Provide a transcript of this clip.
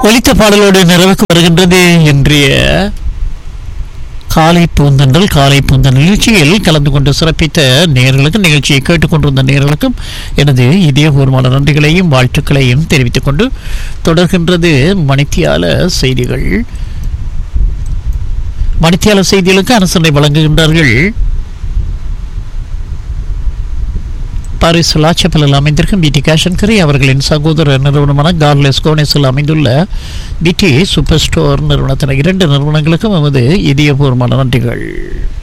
ஒலித்த பாடலோடு நிறைவுக்கு வருகின்றது இன்றைய காலை பூந்தன்றல் காலை பூந்தன் நிகழ்ச்சியில் கலந்து கொண்டு சிறப்பித்த நேர்களுக்கு நிகழ்ச்சியை கேட்டுக்கொண்டிருந்த நேர்களுக்கும் எனது இதயபூர்வமான நன்றிகளையும் வாழ்த்துக்களையும் தெரிவித்துக் கொண்டு தொடர்கின்றது மணித்தியால செய்திகள் மணித்தியால செய்திகளுக்கு அரசனை வழங்குகின்றார்கள் பாரிஸ் லாச்சப்பலில் அமைந்திருக்கும் பிடி கேஷன்கரி அவர்களின் சகோதர நிறுவனமான கார்லெஸ் கோனேஸில் அமைந்துள்ள பிடி சூப்பர் ஸ்டோர் நிறுவனத்தின் இரண்டு நிறுவனங்களுக்கும் எமது இதயபூர்வமான நன்றிகள்